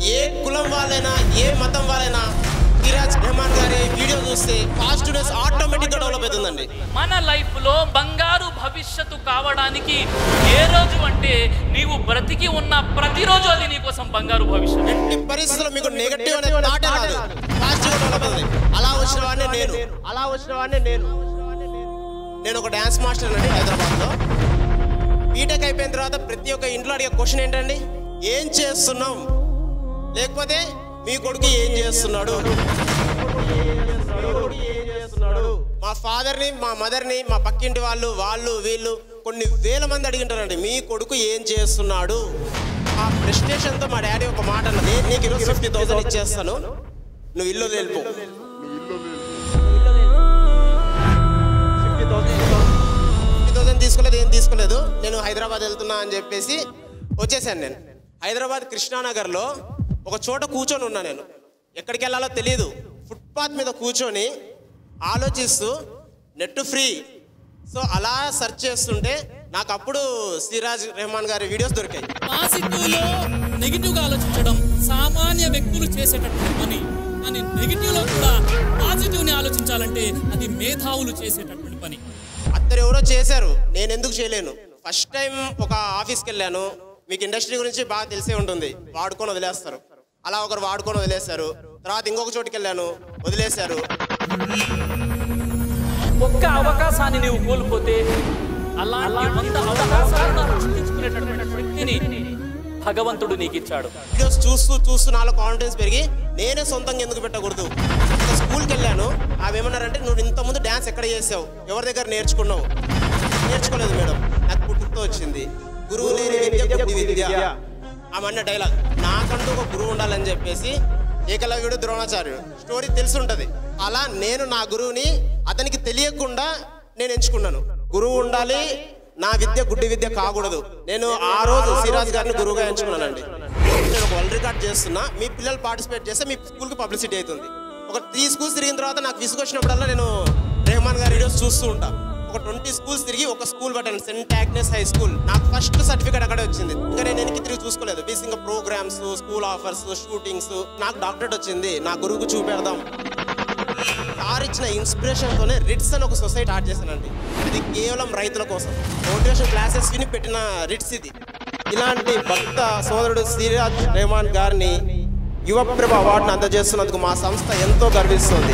ఏ కులం వాళ్ళైనా ఏ మతం వాళ్ళైనా ధీరాజ్ రెహమాన్ గారి వీడియో చూస్తే పాజిటివ్నెస్ ఆటోమేటిక్గా డెవలప్ అవుతుందండి మన లైఫ్ లో బంగారు భవిష్యత్తు కావడానికి ఏ రోజు అంటే నీవు బ్రతికి ఉన్న ప్రతిరోజు అది నీకోసం బంగారు భవిష్యత్తు ఎట్టి పరిస్థితుల్లో మీకు నెగటివ్ అనే థాటే రాదు పాజిటివ్ డెవలప్ అవుతుంది అలా వచ్చిన వాడినే నేను అలా వచ్చిన వాడినే నేను నేను ఒక డ్యాన్స్ మాస్టర్ అండి హైదరాబాద్లో బీటెక్ అయిపోయిన తర్వాత ప్రతి ఒక్క ఇంట్లో అడిగే క్వశ్చన్ ఏంటండి ఏం చేస్తున్నాం లేకపోతే మీ కొడుకు ఏం చేస్తున్నాడు మా ఫాదర్ని మా మదర్ని మా పక్కింటి వాళ్ళు వాళ్ళు వీళ్ళు కొన్ని వేల మంది అడిగింటారండి మీ కొడుకు ఏం చేస్తున్నాడు ఆ ప్రెస్టేషన్తో మా డాడీ ఒక మాట అన్నది నీకు ఈరోజు ఫిఫ్టీ థౌసండ్ ఇచ్చేస్తాను నువ్వు ఇల్లు వెళ్ళిపో ఫిఫ్టీ థౌసండ్ తీసుకోలేదు ఏం తీసుకోలేదు నేను హైదరాబాద్ వెళ్తున్నా అని చెప్పేసి వచ్చేసాను నేను హైదరాబాద్ కృష్ణానగర్లో ఒక చోట కూర్చొని ఉన్నా నేను ఎక్కడికి వెళ్ళాలో తెలియదు ఫుట్పాత్ మీద కూర్చొని ఆలోచిస్తూ నెట్ ఫ్రీ సో అలా సెర్చ్ చేస్తుంటే నాకు అప్పుడు సిరాజ్ రెహమాన్ గారి వీడియోస్ దొరికాయి పాజిటివ్ లో నెగిటివ్ గా ఆలోచించడం సామాన్య వ్యక్తులు చేసేటటువంటి పని కానీ నెగిటివ్ లో కూడా పాజిటివ్ ని ఆలోచించాలంటే అది మేధావులు చేసేటటువంటి పని అత్తరు ఎవరో చేశారు నేను ఎందుకు చేయలేను ఫస్ట్ టైం ఒక ఆఫీస్కి వెళ్ళాను మీకు ఇండస్ట్రీ గురించి బాగా తెలిసే ఉంటుంది వాడుకొని వదిలేస్తారు అలా ఒకరు వాడుకొని వదిలేశారు తర్వాత ఇంకొక చోటుకి వెళ్ళాను వదిలేశారు ఒక్క అవకాశాన్ని నీవు కోల్పోతే అలాంటి వంద అవకాశాలను సృష్టించుకునేటటువంటి శక్తిని భగవంతుడు నీకు ఇచ్చాడు వీడియోస్ చూస్తూ చూస్తూ నాలో కాన్ఫిడెన్స్ పెరిగి నేనే సొంతంగా ఎందుకు పెట్టకూడదు ఒక స్కూల్కి వెళ్ళాను ఆమె ఏమన్నారంటే నువ్వు ఇంతకుముందు డ్యాన్స్ ఎక్కడ చేసావు ఎవరి దగ్గర నేర్చుకున్నావు నేర్చుకోలేదు మేడం నాకు పుట్టుకతో వచ్చింది గురువు లేని విద్య గొప్ప విద్య ఆమె అన్న డైలాగ్ నాకంటూ ఒక గురువు ఉండాలని చెప్పేసి ఏకలవ్యుడు ద్రోణాచార్యుడు స్టోరీ తెలిసి ఉంటుంది అలా నేను నా గురువుని అతనికి తెలియకుండా నేను ఎంచుకున్నాను గురువు ఉండాలి నా విద్య గుడ్డి విద్య కాకూడదు నేను ఆ రోజు సిరాజ్ గారిని గురువుగా ఎంచుకున్నానండి నేను ఒక వరల్డ్ రికార్డ్ చేస్తున్నా మీ పిల్లలు పార్టిసిపేట్ చేస్తే మీ స్కూల్కి పబ్లిసిటీ అవుతుంది ఒక త్రీ స్కూల్స్ తిరిగిన తర్వాత నాకు విసుగు వచ్చినప్పుడల్లా నేను రెహమాన్ గారి వీడియోస్ చూస్తూ ఉంటా ఒక ట్వంటీ స్కూల్స్ తిరిగి ఒక స్కూల్ పట్టాను సెంట్ ఆగ్నెస్ హై స్కూల్ నాకు ఫస్ట్ సర్టిఫికేట్ అక్కడే వచ్చింది ఇంకా నేను వెనక్కి తిరిగి చూసుకోలేదు బీస్ ఇంకా ప్రోగ్రామ్స్ స్కూల్ ఆఫర్స్ షూటింగ్స్ నాకు డాక్టరేట్ వచ్చింది నా గురువుకు చూపెడదాం సార్ ఇచ్చిన ఇన్స్పిరేషన్తోనే రిట్స్ అని ఒక సొసైటీ స్టార్ట్ చేశానండి ఇది కేవలం రైతుల కోసం మోటివేషన్ క్లాసెస్ విని పెట్టిన రిట్స్ ఇది ఇలాంటి భక్త సోదరుడు సిరాజ్ రెహమాన్ గారిని యువప్రభ అవార్డును అందజేస్తున్నందుకు మా సంస్థ ఎంతో గర్విస్తుంది